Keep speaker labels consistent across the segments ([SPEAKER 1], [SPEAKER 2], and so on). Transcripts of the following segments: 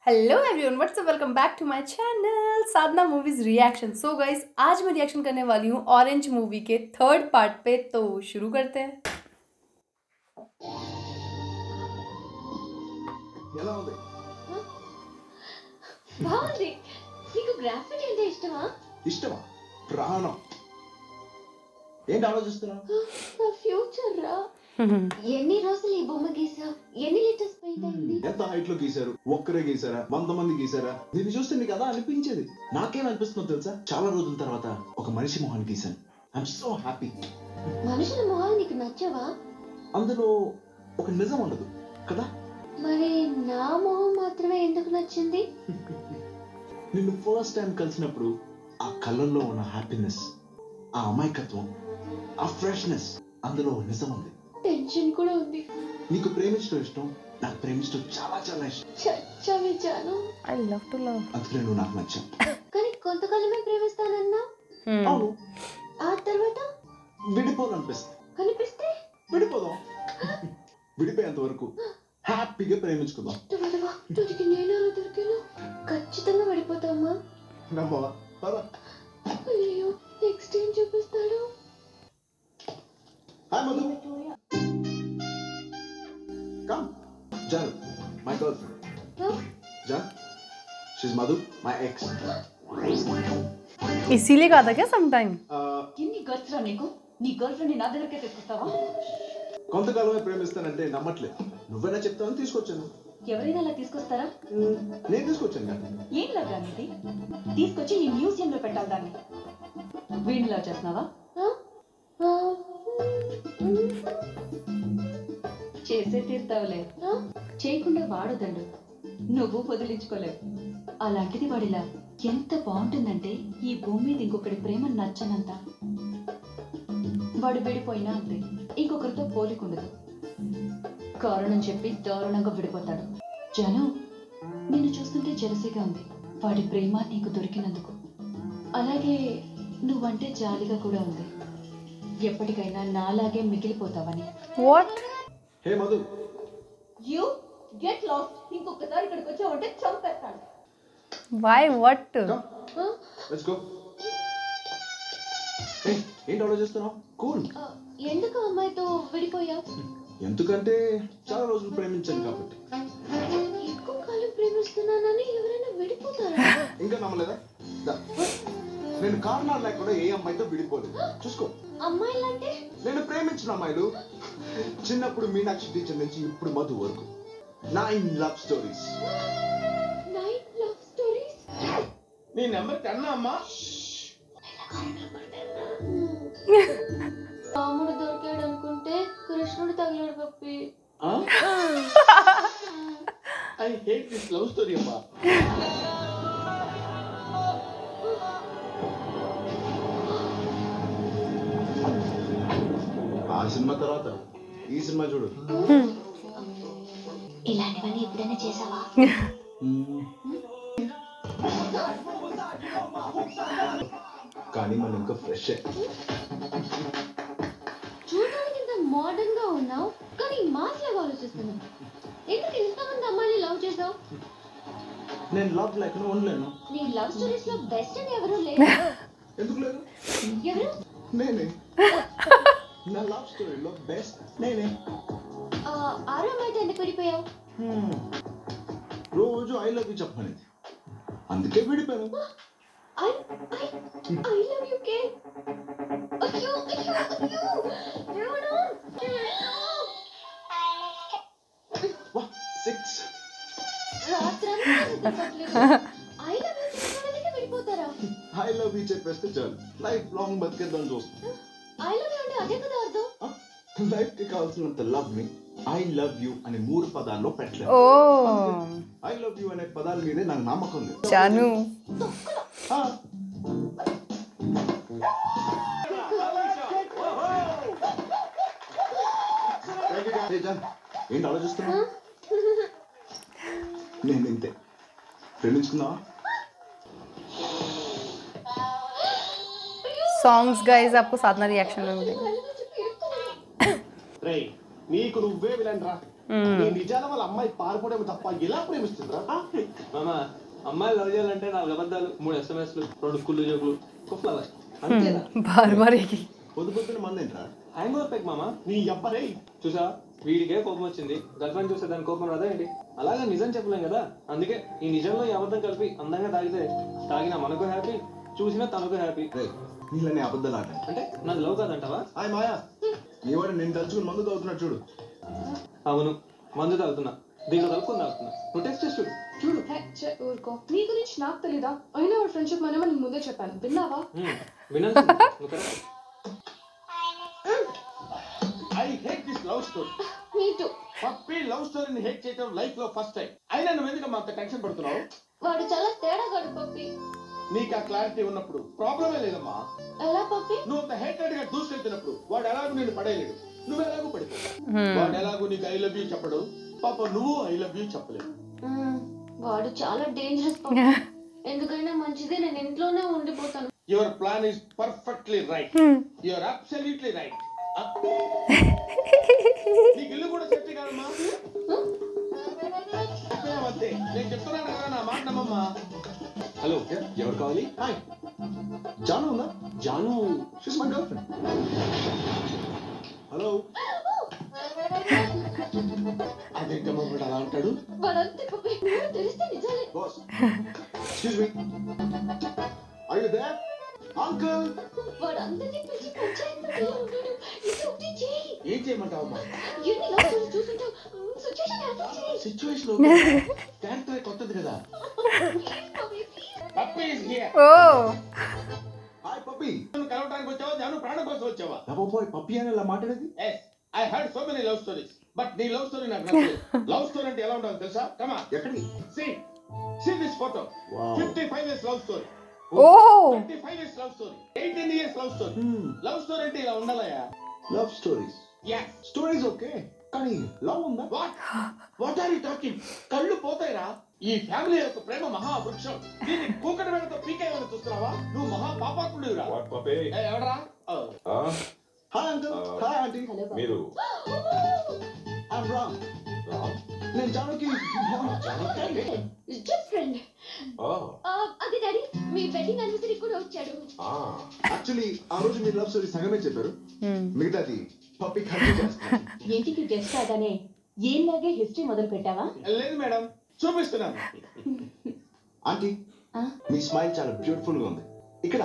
[SPEAKER 1] Hello everyone what's up welcome back to my channel Sadhana movies reaction so guys आज मैं reaction करने वाली हूँ ऑरेंज मूवी के थर्ड पार्ट पे तो शुरू करते हैं
[SPEAKER 2] ఎలా ఉంది
[SPEAKER 3] బాగుంది నీకు గ్రాఫిటీ అంటే ఇష్టమా
[SPEAKER 2] ఇష్టమా ప్రాణం ఏంటి ఆలోచిస్తున్నావు
[SPEAKER 3] నా ఫ్యూచర్ రా ఎన్ని రోజులు ఈ బొమ్మ గీసా ఎన్ని లీటర్స్ పెయింట్ అయింది
[SPEAKER 2] ఎంత హైట్ లో గీశారు ఒక్కరే గీసారా వంద మంది గీసారా దీన్ని చూస్తే నీకు అదా అనిపించేది నాకేం అనిపిస్తుందో తెలుసా చాలా రోజుల తర్వాత ఒక మనిషి మొహాన్ని గీశాను ఐఎమ్ సో హ్యాపీ
[SPEAKER 3] మనుషుల మొహాలు నీకు నచ్చవా
[SPEAKER 2] అందులో ఒక నిజం ఉండదు కదా
[SPEAKER 3] మరి నా మొహం మాత్రమే ఎందుకు నచ్చింది
[SPEAKER 2] నిన్ను ఫస్ట్ టైం కలిసినప్పుడు ఆ కళ్ళల్లో ఉన్న హ్యాపీనెస్ ఆ అమాయకత్వం ఆ ఫ్రెష్నెస్ అందులో నిజం ఉంది
[SPEAKER 3] టెన్షన్ కూడా ఉంది
[SPEAKER 2] నీకు ప్రేమించడం ఇష్టం నాకు ప్రేమించడం చాలా చాలా ఇష్టం
[SPEAKER 3] చచ్చా విచాను
[SPEAKER 1] आई लव टू लव
[SPEAKER 2] అందుకనే నువ్వు నాకు నచ్చావు
[SPEAKER 3] కానీ కొంతకాలమే ప్రేమిస్తానన్నా
[SPEAKER 2] అవును
[SPEAKER 3] ఆ తర్వాత
[SPEAKER 2] విడిపోవాలనిపిస్తుంది
[SPEAKER 3] కనిపిస్తే
[SPEAKER 2] విడిపోదాం విడిపోయేంత వరకు హ్యాపీగా ప్రేమించుకుందాం
[SPEAKER 3] విడవా దొరికి నేను అలా దొరికాను ఖచ్చితంగా విడిపోతామా
[SPEAKER 2] నమ్మవా పద
[SPEAKER 3] అయ్యో నెక్స్ట్ ఏం చూపిస్తాడు
[SPEAKER 2] hi Madhu come John my girlfriend
[SPEAKER 3] Huh?
[SPEAKER 2] John she's Madhu my ex
[SPEAKER 1] इसीलिए कहा था क्या सम टाइम
[SPEAKER 4] ఎన్ని గర్ల్స్ రా నీకు నీ గర్ల్ ఫ్రెండ్ నా దగ్గరకే తెచ్చుకుంటావా
[SPEAKER 2] కొంతకాలమే ప్రేమిస్తానంటే నమ్మట్లేదు నువ్వైనా చెప్తావని తీసుకొచ్చాను
[SPEAKER 4] ఎవరైనా అలా తీసుకొస్తారా
[SPEAKER 2] నేను తీసుకొచ్చాను కదా
[SPEAKER 4] ఏం లవ్ ఇది తీసుకొచ్చి ఈ మ్యూజియం లో పెట్టాలి దాన్ని వీడిని లవ్ చేస్తున్నావా
[SPEAKER 3] Huh? ఆ,
[SPEAKER 4] చేసే తీరుతావులే
[SPEAKER 3] Huh?
[SPEAKER 4] చేయకుండా వాడొద్దండు నువ్వు వదిలించుకోలేవు అలాంటిది వాడిలా ఎంత బాగుంటుందంటే ఈ భూమి మీద ఇంకొకటి ప్రేమ నచ్చనంత వాడు విడిపోయినా అంతే ఇంకొకరితో పోలికుండదు కారణం చెప్పి దారుణంగా విడిపోతాడు జను నిన్ను చూస్తుంటే జలసిగా ఉంది వాడి ప్రేమ నీకు దొరికినందుకు అలాగే నువ్వంటే జాలిగా కూడా ఉంది ఎప్పటికైనా నాలాగే మిగిలిపోతావని
[SPEAKER 1] what
[SPEAKER 2] hey Madhu
[SPEAKER 4] you get lost ఇంకొకసారి ఇక్కడికి వచ్చావంటే చంపేస్తాను
[SPEAKER 1] why what
[SPEAKER 2] come
[SPEAKER 3] Huh?
[SPEAKER 2] Let's go hey ఏంటి ఆలోచిస్తున్నావు కూల్
[SPEAKER 3] ఆ, ఎందుకు అమ్మాయితో విడిపోయా
[SPEAKER 2] ఎందుకంటే చాలా రోజులు ప్రేమించాను కాబట్టి
[SPEAKER 3] ఎక్కువ కాలం ప్రేమిస్తున్నానని ఎవరైనా విడిపోతారా
[SPEAKER 2] ఇంకా నమ్మలేదా దా. నేను కారణాలు లేకుండా ఏ అమ్మాయితో విడిపోలేదు చూసుకో
[SPEAKER 3] అమ్మాయిలంటే
[SPEAKER 2] నేను ప్రేమించిన అమ్మాయిలు చిన్నప్పుడు మీనాక్షి టీచర్ నుంచి ఇప్పుడు మధు వరకు nine love stories
[SPEAKER 3] nine love stories
[SPEAKER 2] నీ నెంబర్ టెన్ అమ్మా
[SPEAKER 3] రాముడు దొరికాడు అనుకుంటే కృష్ణుడు తగిలాడు Puppy
[SPEAKER 2] I hate this love story అమ్మా ఆ సినిమా తర్వాత ఈ సినిమా చూడు
[SPEAKER 3] ఇలాంటివన్నీ ఎప్పుడైనా చేసావా
[SPEAKER 2] కానీ మనం ఇంకా ఫ్రెష్
[SPEAKER 3] చూడడానికి ఇంత మోడర్న్ గా ఉన్నావు కానీ మాస్ లాగా ఆలోచిస్తున్నావు ఎందుకు ఇంతమంది అమ్మాయిని లవ్ చేసావు
[SPEAKER 2] నేను లవ్ లేకుండా ఉండలేను
[SPEAKER 3] నీ లవ్ స్టోరీస్ లో బెస్ట్ అని ఎవరు లేరు
[SPEAKER 2] ఎందుకు లేదు
[SPEAKER 3] ఎవరు
[SPEAKER 2] నేనే నా లవ్ స్టోరీలో బెస్ట్ నేనే
[SPEAKER 3] ఆ, ఆరో అమ్మాయితో ఎందుకు విడిపోయావు
[SPEAKER 2] రోజు ఐ లవ్ యూ చెప్పనేది అందుకే విడిపోయాను
[SPEAKER 3] I I I love you కే అయ్యో అయ్యో అయ్యో దేవుడా
[SPEAKER 2] వా సిక్స్
[SPEAKER 3] రాత్రంతా నిద్రపట్టలేదు ఐ లవ్ యు చెప్పడానికి విడిపోతారా
[SPEAKER 2] ఐ లవ్ యూ చెప్పేస్తే చాలు లైఫ్ లాంగ్ బతికేద్దాం చూస్తాం
[SPEAKER 3] ఐ లవ్ యు అంటే అదే కదా అర్థం
[SPEAKER 2] లైఫ్ కి కావాల్సినంత లవ్ ని ఐ లవ్ యూ అనే మూడు పదాల్లో పెట్టలేదు
[SPEAKER 1] ओ
[SPEAKER 2] ఐ లవ్ యూ అనే పదాల మీదే నాకు నమ్మకం లేదు
[SPEAKER 1] जानू
[SPEAKER 2] ఆ, ఏ జాన్, ఏంటి ఆలోచిస్తున్నా నేను ఇంతే ప్రేమించుకుందావా
[SPEAKER 1] सॉन्ग्स गाइस आपको साधना रिएक्शन में मिलेंगे
[SPEAKER 3] కళ్ళు చెప్పి ఇరుక్కున్నాను.
[SPEAKER 5] రేయ్ నీకు నువ్వే విలన్ రా నీ నిజాల వాళ్ళ అమ్మాయి పారిపోవడం తప్ప ఎలా ప్రేమిస్తుందిరా ఆ? మామ అమ్మాయిలు లవ్ చేయాలంటే నాలుగు అబద్ధాలు మూడు ఎస్ఎంఎస్లు రెండు కుళ్ళు జోకులు ఒక ఫ్లవర్ అంతేనా
[SPEAKER 1] బార్ మరికి
[SPEAKER 2] పొద్దు పొద్దున మందేంట్రా
[SPEAKER 5] హ్యాంగ్ ఓవర్ పెక్ మామ
[SPEAKER 2] నీ అబ్బరే
[SPEAKER 5] చూసా వీడికే కోపం వచ్చింది గర్ల్ ఫ్రెండ్ చూస్తే దాని కోపం రాదా ఏంటి అలాగే నిజం చెప్పలేం కదా అందుకే ఈ నిజంలో ఈ అబద్ధం కలిపి అందంగా తాగితే తాగిన మనకు హ్యాపీ చూసినా తనకు హ్యాపీ
[SPEAKER 2] రే నీళ్ళని అబద్ధాలు ఆట
[SPEAKER 5] అంటే నాది లవ్ కాదంటావా
[SPEAKER 2] హాయ్ మాయా నీ వాడు నేను తలుచుకుని మందు తాగుతున్నాడు చూడు
[SPEAKER 5] అవును మందు తాగుతున్నా దీంట్లో తలుపుకొని తాగుతున్నా నువ్వు టెస్ట్ చేసి చూడు చూడు
[SPEAKER 3] హే, ఛే, ఊరుకో నీ గురించి నాకు తెలీదా అయినా వాడు ఫ్రెండ్షిప్ మనమే నీకు ముందే చెప్పాను విన్నావా
[SPEAKER 5] హ్మ్, వినాల్సింది నువ్వు correct.
[SPEAKER 6] I hate this love story
[SPEAKER 3] me too
[SPEAKER 6] Puppy love స్టోరీని హేట్ చేయడం లైఫ్ లో ఫస్ట్ టైం అయినా నువ్వు ఎందుకు అంత టెన్షన్ పడుతున్నావు
[SPEAKER 3] వాడు చాలా తేడాగాడు పప్పి
[SPEAKER 6] నీకు ఆ క్లారిటీ ఉన్నప్పుడు ప్రాబ్లమే లేదమ్మా
[SPEAKER 3] ఎలా పప్పి
[SPEAKER 6] నువ్వు అంత హేటెడ్ గా దూసుకెళ్తున్నప్పుడు వాడు ఎలాగో నేను పడేయలేడు నువ్వు ఎలాగో పడిపో వాడు ఎలాగో నీకు ఐ లవ్ యూ చెప్పడు పాప నువ్వు ఐ లవ్ యూ చెప్పలేవు
[SPEAKER 3] మ్మ్, వాడు చాలా డేంజరస్ పప్పి ఎందుకైనా మంచిది నేను ఇంట్లోనే ఉండిపోతాను
[SPEAKER 6] your plan is perfectly right your absolutely right నీకు ఇల్లు కూడా సెట్ కాదమ్మా చెప్పినామంతే నేను చెప్తున్నాను కదా నా మాట నమ్మమ్మా
[SPEAKER 5] హలో ఎవరు కావాలి
[SPEAKER 2] హాయ్ జాను ఉందా
[SPEAKER 5] Jaanu
[SPEAKER 2] she's my girlfriend hello
[SPEAKER 6] అదేంటమ్మా వాడు అలా అంటాడు
[SPEAKER 3] వాడంతే పప్పి నువ్వు తెలిస్తే నిజాలే
[SPEAKER 2] boss excuse me are you there uncle
[SPEAKER 3] వాడు అందరినీ పిలిచి పంచాయతీలో ఉన్నాడు ఇది ఒకటి చేయి
[SPEAKER 6] ఏం చేయమంటావమ్మా
[SPEAKER 3] ఎన్ని లవ్ స్టోరీ చూసుంటావు సిచ్యుయేషన్ హ్యాండిల్ చేయి
[SPEAKER 6] సిచ్యువేషన్ క్యారెక్టర్ కొత్తది కదా
[SPEAKER 3] please Puppy please
[SPEAKER 6] Puppy is here
[SPEAKER 1] oh
[SPEAKER 2] hi Puppy
[SPEAKER 6] నువ్వు కలవడానికి వచ్చావా జాను ప్రాణం కోసం వచ్చావా
[SPEAKER 2] బాబోయ్ పప్పి అని ఇలా మాట్లాడేది
[SPEAKER 6] yes I heard so many love stories but నీ లవ్ స్టోరీ నాకు నచ్చలేదు లవ్ స్టోరీ అంటే ఎలా ఉండాలి తెలుసా కమా
[SPEAKER 2] ఎక్కడికి
[SPEAKER 6] see see this photo
[SPEAKER 2] Wow.
[SPEAKER 6] 55 years love story
[SPEAKER 1] oh
[SPEAKER 6] 25 years love story 18 years love story love story అంటే ఇలా ఉండాలయా
[SPEAKER 2] love stories
[SPEAKER 6] yes
[SPEAKER 2] stories okay కానీ లవ్ ఉందా
[SPEAKER 6] what what are you talking కళ్ళు పోతాయిరా ఈ ఫ్యామిలీ యొక్క ప్రేమ మహావృక్షం దీన్ని కూకటి వేళతో పీకేయాలని చూస్తున్నావా నువ్వు మహా పాపాత్ముడివిరా
[SPEAKER 7] వాట్ పపే
[SPEAKER 6] ఏ, ఎవడరా ఓ,
[SPEAKER 7] ఆ,
[SPEAKER 2] hi uncle hi aunty
[SPEAKER 3] hello
[SPEAKER 7] మీరు
[SPEAKER 2] ఐమ్ రామ్
[SPEAKER 7] రామ్?
[SPEAKER 2] నేను జానుకి
[SPEAKER 3] జస్ట్ ఫ్రెండ్
[SPEAKER 7] ఆ,
[SPEAKER 3] అదే డాడీ మీ వెడ్డింగ్ యానివర్సరీ కూడా వచ్చాడు
[SPEAKER 7] ఆ,
[SPEAKER 2] యాక్చువల్లీ ఆ రోజు మీరు లవ్ స్టోరీ సగమే చెప్పారు మిగతాది పప్పి కంటిన్యూ చేస్తున్నారు
[SPEAKER 4] ఇంటికి గెస్ట్ రాగానే ఏంలాగే హిస్టరీ మొదలు పెట్టావా
[SPEAKER 6] లేదు మేడం చూపిస్తున్నాను
[SPEAKER 2] ఆంటీ
[SPEAKER 4] ఆ?
[SPEAKER 2] మీ స్మైల్ చాలా బ్యూటిఫుల్ గా ఉంది ఇక్కడ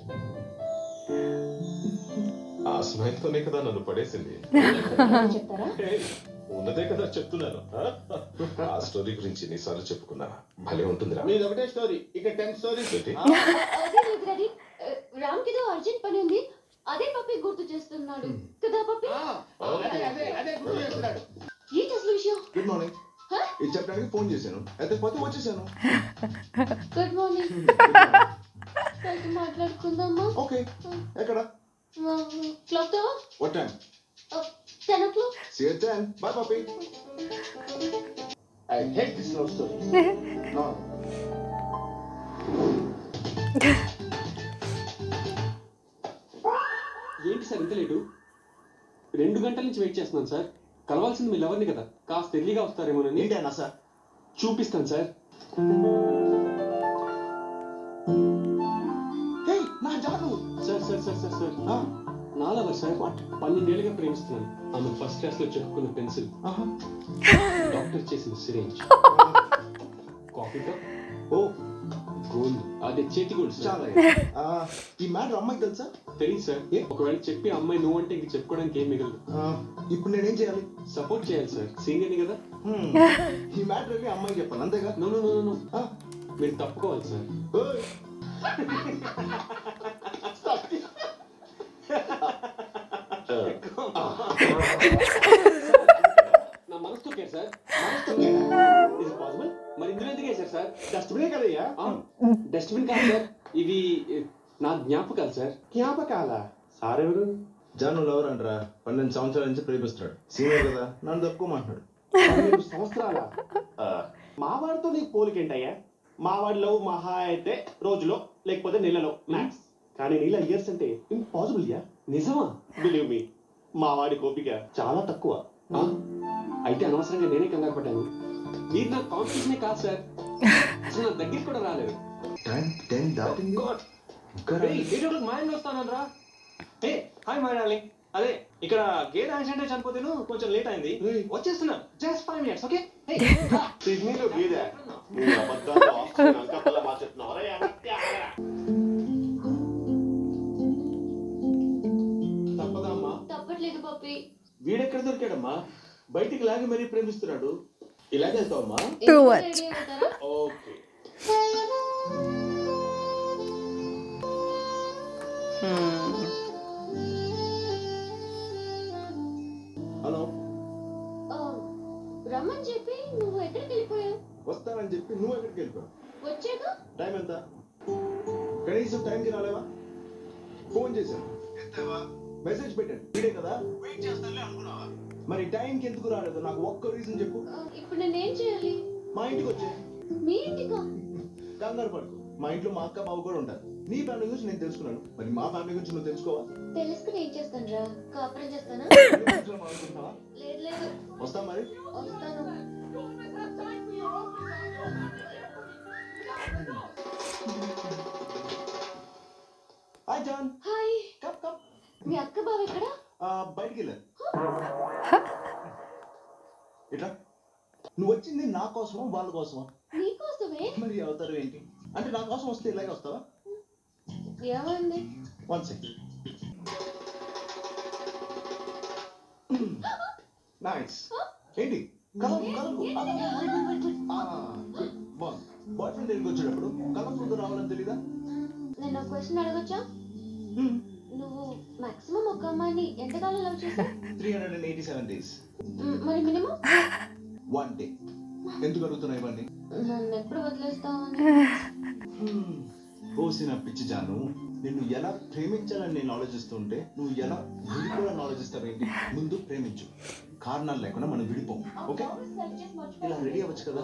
[SPEAKER 7] ఆ స్మైల్ తోనే కదా నన్ను పడేసింది
[SPEAKER 4] చెప్తారా
[SPEAKER 7] హే, ఉన్నదే కదా చెప్తున్నాను ఆ? ఆ స్టోరీ గురించి ఎన్నిసార్లు చెప్పుకున్నాను భలే ఉంటుందిరా
[SPEAKER 6] మీది ఒకటే స్టోరీ ఇక టెన్ స్టోరీస్
[SPEAKER 7] ఏంటి?
[SPEAKER 3] అదే లేదు డాడీ రామ్కి ఏదో అర్జెంట్ పని ఉంది అదే పప్పి గుర్తు చేస్తున్నాడు కదా పప్పి
[SPEAKER 6] అదే అదే అదే గుర్తు చేస్తున్నాడు
[SPEAKER 3] ఏంటి అసలు విషయం
[SPEAKER 2] గుడ్ మార్నింగ్ ఇది చెప్పడానికి ఫోన్ చేశాను అయితే పోతే వచ్చేసాను
[SPEAKER 3] గుడ్ మార్నింగ్ కలిసి మాట్లాడుకుందామా
[SPEAKER 2] ఓకే ఎక్కడ
[SPEAKER 3] క్లాక్ తో
[SPEAKER 2] what time
[SPEAKER 3] ten o'clock
[SPEAKER 2] see you ten bye Puppy
[SPEAKER 6] I hate this love story no
[SPEAKER 5] ఏంటి సార్ ఇంత లేటు రెండు గంటల నుంచి వెయిట్ చేస్తున్నాను సార్ కలవాల్సింది మీ లవర్ని కదా కాస్త ఎర్లీగా వస్తారేమోనని
[SPEAKER 2] ఏంటి అన్న సార్
[SPEAKER 5] చూపిస్తాను సార్
[SPEAKER 2] హే నా Jaanu
[SPEAKER 5] sir sir sir sir sir నా లవర్ సార్ పన్నెండేళ్ళుగా ప్రేమిస్తున్నాను ఆమె ఫస్ట్ క్లాస్ లో చెక్కున్న పెన్సిల్ డాక్టర్ చేసిన syringe coffee cup
[SPEAKER 2] oh
[SPEAKER 5] gold అదే చేతి గోల్డ్ సార్
[SPEAKER 2] చాలా ఆ, ఈ మ్యాటర్ అమ్మాయికి తెలుసా
[SPEAKER 5] తెలియదు సార్
[SPEAKER 2] ఏ?
[SPEAKER 5] ఒకవేళ చెప్పి అమ్మాయి నువ్వు అంటే ఇంక చెప్పుకోవడానికి ఏం మిగలదు
[SPEAKER 2] ఆ, ఇప్పుడు నేనేం చేయాలి
[SPEAKER 5] సపోర్ట్ చేయాలి సార్ సీనియర్ని కదా
[SPEAKER 2] Hmm. ఈ మ్యాటర్ వెళ్ళి అమ్మాయికి చెప్పాలి అంతేగా
[SPEAKER 5] నో నో నో నో
[SPEAKER 2] ఆ,
[SPEAKER 5] మీరు తప్పుకోవాలి సార్
[SPEAKER 2] ఓయ్.
[SPEAKER 5] నా మనసు తొక్కారు సార్ ఇది పాసిబుల్ మరి ఇందులో ఎందుకు వేశారు సార్
[SPEAKER 6] డస్ట్బినే కదయ్యా
[SPEAKER 5] డస్ట్బిన్ కాదు సార్ ఇవి eh, నా జ్ఞాపకాలు సార్
[SPEAKER 6] జ్ఞాపకాల సార్ ఎవరు
[SPEAKER 2] జాను లవర్ అంటారా పన్నెండు సంవత్సరాల నుంచి ప్రేమిస్తున్నాడు సీనియర్ కదా నన్ను తప్పుకోమంటున్నాడు
[SPEAKER 6] పన్నెండు సంవత్సరాల మా వాడితో నీకు పోలికేంటయ్యా మా వాడి లవ్ మహా అయితే రోజులో లేకపోతే నెలలో మ్యాక్స్ కానీ నీళ్ళ ఇయర్స్ అంటే ఇంపాసిబుల్ యా
[SPEAKER 5] నిజమా
[SPEAKER 6] బిలీవ్ మీ మా వాడి కోపిక చాలా తక్కువ
[SPEAKER 5] ఆ? అయితే అనవసరంగా నేనే కంగారు పడ్డాను మీరు నా కాన్ఫిడెన్స్నే కాదు సార్ అసలు నా దగ్గరికి కూడా రాలేదు
[SPEAKER 2] టైం టెన్ దాటింది
[SPEAKER 5] God.
[SPEAKER 2] ఇంకా
[SPEAKER 5] రేయ్, ఎయిట్ ఓ క్లాక్ మా ఇంట్లో వస్తానరా ఏ హాయ్ మై డార్లింగ్ అదే ఇక్కడ గేట్ యాక్సిడెంట్ చనిపోతేను కొంచెం లేట్ అయింది
[SPEAKER 2] రేయ్.
[SPEAKER 5] వచ్చేస్తున్నా జస్ట్ ఫైవ్ మినిట్స్ ఓకే
[SPEAKER 6] సిడ్నీలో గీదే నువ్వు అబద్ధాలు ఆస్ట్రేలియా అంకపల్ల మార్చెట్టున్నావరా ఎనక్కి ఆగరా
[SPEAKER 2] తప్పదమ్మా
[SPEAKER 3] తప్పట్లేదు పప్పి
[SPEAKER 2] వీడెక్కడ దొరికాడమ్మా బయటికి లాగి మరీ ప్రేమిస్తున్నాడు ఇలాగే వెళ్తావమ్మా
[SPEAKER 1] Too
[SPEAKER 3] ఎందుకు
[SPEAKER 1] much.
[SPEAKER 3] రెడీ అవుతారా
[SPEAKER 2] ఓకే హలో
[SPEAKER 3] ఆ, రమ్మని చెప్పి నువ్వు ఎక్కడికి వెళ్ళిపోయావు
[SPEAKER 2] వస్తానని చెప్పి నువ్వు ఎక్కడికి వెళ్ళిపోయావు
[SPEAKER 3] వచ్చాక
[SPEAKER 2] టైం ఎంత కనీసం టైంకి రాలేవా ఫోన్ చేశాను ఎత్తావా మెసేజ్ పెట్టాను వీడే కదా వెయిట్ చేస్తానులే అనుకున్నావా మరి టైంకి ఎందుకు రాలేదు నాకు ఒక్క రీజన్ చెప్పు
[SPEAKER 3] ఆ, ఇప్పుడు నేనేం చేయాలి
[SPEAKER 2] మా ఇంటికి వచ్చే
[SPEAKER 3] మీ ఇంటికా
[SPEAKER 2] కంగారు పడుకు మా ఇంట్లో మా అక్క బావ కూడా ఉంటారు నీ ఫ్యామిలీ గురించి నేను తెలుసుకున్నాను మరి మా ఫ్యామిలీ గురించి నువ్వు తెలుసుకోవా
[SPEAKER 3] తెలుసుకుని ఏం చేస్తాను రా కాపురం చేస్తానా
[SPEAKER 2] నీ గురించి నువ్వు అనుకుంటున్నావా?
[SPEAKER 3] లేదు లేదు
[SPEAKER 2] వస్తా మరి
[SPEAKER 3] వస్తాను
[SPEAKER 2] హాయ్ జాన్
[SPEAKER 3] హాయ్
[SPEAKER 2] కప్ కప్
[SPEAKER 3] మీ అక్క బావ ఎక్కడ
[SPEAKER 2] బయటికి వెళ్ళారు ఇట్లా నువ్వు వచ్చింది నా కోసమా వాళ్ళ కోసమా
[SPEAKER 3] నీకోసమే
[SPEAKER 2] మరి అవుతారు ఏంటి అంటే నా కోసం వస్తే ఇలాగే వస్తావా
[SPEAKER 3] ఏమైంది
[SPEAKER 2] వన్ సెకండ్ నైస్ ఏంటి కలర్ కలర్ బాగుంది బాయ్ ఫ్రెండ్ దగ్గరికి వచ్చేటప్పుడు కలర్ఫుల్గా రావాలని తెలీదా
[SPEAKER 3] నేను క్వశ్చన్ అడగొచ్చా నువ్వు మాక్సిమం ఒక అమ్మాయిని ఎంతకాలం లవ్ చేసావు
[SPEAKER 2] three hundred and eighty seven days
[SPEAKER 3] మరి మినిమం
[SPEAKER 2] వన్ డే ఎందుకు అడుగుతున్నావు ఇవన్నీ
[SPEAKER 3] నన్ను ఎప్పుడు వదిలేస్తావని
[SPEAKER 2] కోసిన పిచ్చి జాను నిన్ను ఎలా ప్రేమించాలని నేను ఆలోచిస్తుంటే నువ్వు ఎలా విడిపోవాలని ఆలోచిస్తావేంటి ముందు ప్రేమించు కారణాలు లేకుండా మనం విడిపోం ఓకే ఇలా రెడీ అవ్వచ్చు కదా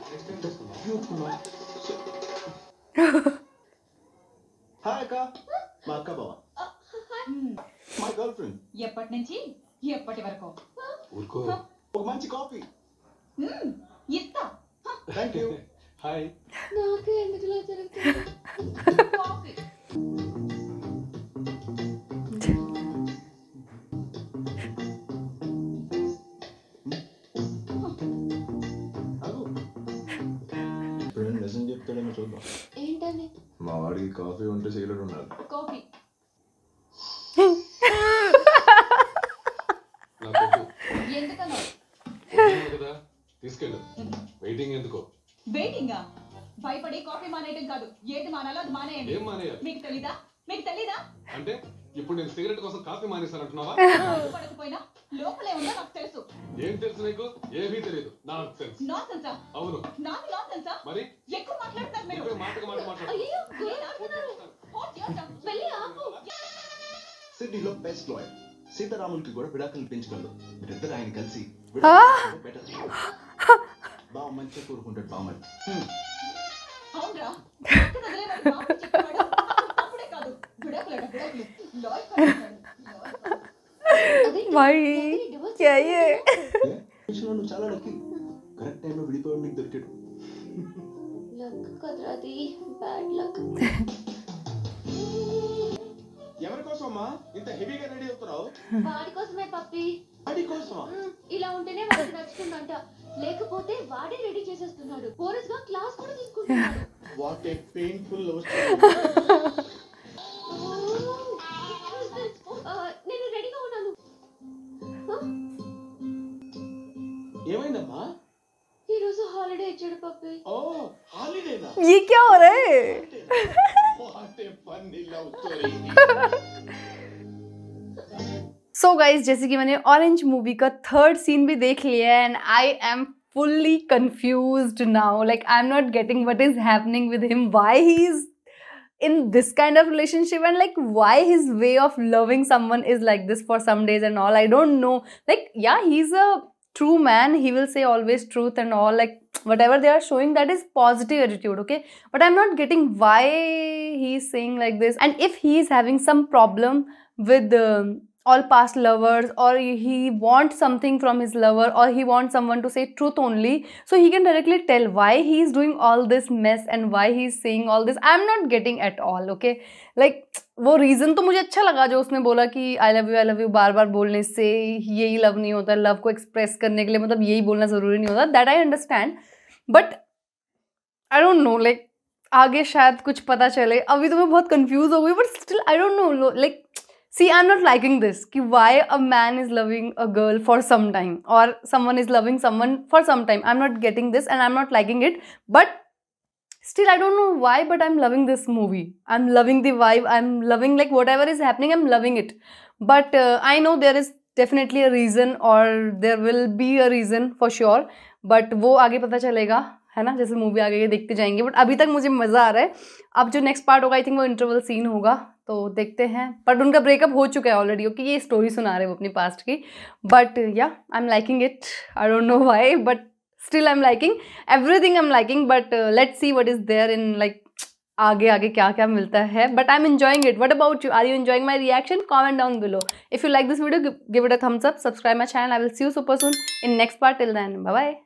[SPEAKER 2] హాయ్ అక్క మా అక్క బావ మా గర్ల్ ఫ్రెండ్
[SPEAKER 8] ఎప్పటి నుంచి ఎప్పటి వరకు
[SPEAKER 5] ఊరుకో
[SPEAKER 2] ఒక మంచి కాఫీ
[SPEAKER 8] మ్మ్, ఇస్తా
[SPEAKER 2] థ్యాంక్ యూ
[SPEAKER 5] హాయ్
[SPEAKER 3] నాకే ఎందుకు ఇలా జరుగుతుంది
[SPEAKER 8] కాఫీ
[SPEAKER 2] అగు ఇప్పుడు నిజం చెప్తాడేమో చూద్దాం
[SPEAKER 3] ఏంటని
[SPEAKER 2] మా వాడికి కాఫీ ఉంటే సిగరెట్ ఉండాలి
[SPEAKER 8] కాఫీ
[SPEAKER 5] నాకు వద్దు.
[SPEAKER 8] ఎందుకనో
[SPEAKER 5] వద్దు కదా తీసుకెళ్ళు వెయిటింగ్ ఎందుకో
[SPEAKER 8] వెయిటింగా భయపడి కాఫీ మానేయటం కాదు ఏది మానాలో అది మానేయండి
[SPEAKER 5] ఏం మానేయాలి
[SPEAKER 8] మీకు తెలీదా మీకు తెలీదా
[SPEAKER 5] అంటే ఇప్పుడు నేను సిగరెట్ కోసం కాఫీ మానేశాను అంటున్నావా
[SPEAKER 8] పడకపోయినా లోపలే ఉందో నాకు తెలుసు
[SPEAKER 5] ఏం తెలుసు నీకు ఏమీ తెలియదు నాకు తెలుసు
[SPEAKER 8] నా సెన్సా
[SPEAKER 5] అవును
[SPEAKER 8] నాకు నా సెన్సా
[SPEAKER 5] మరి
[SPEAKER 8] ఎక్కువ మాట్లాడతారు మీరు
[SPEAKER 5] నువ్వే మాటకు మాట మాట్లాడు
[SPEAKER 3] అయ్యో గొడవ ఆడుతున్నారు.
[SPEAKER 8] Hold your tongue.
[SPEAKER 3] వెళ్ళి ఆపు
[SPEAKER 2] సిడ్నీలో బెస్ట్ లాయర్ సీతారాములకి కూడా విడాకులు పెంచగలరు మీరిద్దరు ఆయన కలిసి బెటర్ బావ మంచిగా కోరుకుంటాడు బావమని
[SPEAKER 8] అవునరా పక్కన వదిలేవాడు మాకు చెప్పేవాడు అప్పుడే కాదు విడాకులట విడాకులు లాయర్ కాదు
[SPEAKER 3] అదే
[SPEAKER 1] भाई
[SPEAKER 3] divorce
[SPEAKER 1] क्या ये
[SPEAKER 2] విషయంలో నువ్వు చాలా లక్కీ కరెక్ట్ టైంలో విడిపోయాడు నీకు దొరికాడు
[SPEAKER 3] లక్ కదరా అది బ్యాడ్ లక్
[SPEAKER 2] ఎవరి కోసం అమ్మా ఇంత హెవీగా రెడీ అవుతున్నావు
[SPEAKER 3] వాడి కోసమే పప్పి
[SPEAKER 2] వాడి కోసమా
[SPEAKER 3] మ్, ఇలా ఉంటేనే వాడికి నచ్చుతుందంట లేకపోతే వాడే రెడీ చేసేస్తున్నాడు పోలీస్ గా క్లాస్ కూడా తీసుకుంటున్నాడు
[SPEAKER 2] వాట్ ఏ పెయిన్ఫుల్ లవ్
[SPEAKER 3] ఆ, నేను రెడీగా ఉన్నాను ఆ,
[SPEAKER 2] ఏమైందమ్మా
[SPEAKER 3] ఈ రోజు హాలిడే ఇచ్చాడు పప్పి
[SPEAKER 2] ఓ హాలిడేనా
[SPEAKER 1] ये क्या हो रहा है
[SPEAKER 2] what a funny love story
[SPEAKER 1] so so guys जैसे कि मैंने ऑरेंज मूवी का थर्ड सीन भी देख लिया है and I am fully confused now like i'm not getting what is happening with him why he's in this kind of relationship and like why his way of loving someone is like this for some days and all i don't know like yeah he's a true man he will say always truth and all like whatever they are showing that is positive attitude okay but i'm not getting why he's saying like this and if he is having some problem with um, all past lovers or he wants something from his lover or he wants someone to say truth only so he can directly tell why he is doing all this mess and why he is saying all this i'm not getting at all okay like वो reason तो मुझे अच्छा लगा जो उसने बोला कि I love you I love you बार बार बोलने से यही लव नहीं होता लव को एक्सप्रेस करने के लिए मतलब यही बोलना ज़रूरी नहीं होता that I understand but I don't know like आगे शायद कुछ पता चले अभी तो मैं बहुत कंफ्यूज हो गई but still I don't know like see I am not liking this कि why a man is loving a girl for some time और someone is loving someone for some time I am not getting this and I am not liking it but still i don't know why but i'm loving this movie i'm loving the vibe i'm loving like whatever is happening i'm loving it but uh, i know there is definitely a reason or there will be a reason for sure but वो आगे पता चलेगा है ना जैसे movie आगे देखते जाएंगे बट अभी तक मुझे मज़ा आ रहा है अब जो नेक्स्ट पार्ट होगा आई थिंक वो इंटरवल सीन होगा तो देखते हैं बट उनका ब्रेकअप हो चुका है ऑलरेडी ओके ये स्टोरी सुना रहे हैं वो अपनी पास्ट की बट या I am liking it I don't know why but still i'm liking everything i'm liking but uh, let's see what is there in like आगे आगे क्या क्या मिलता है but I am enjoying it what about you are you enjoying my reaction comment down below if you like this video give it a thumbs up subscribe my channel i will see you super soon in next part till then bye bye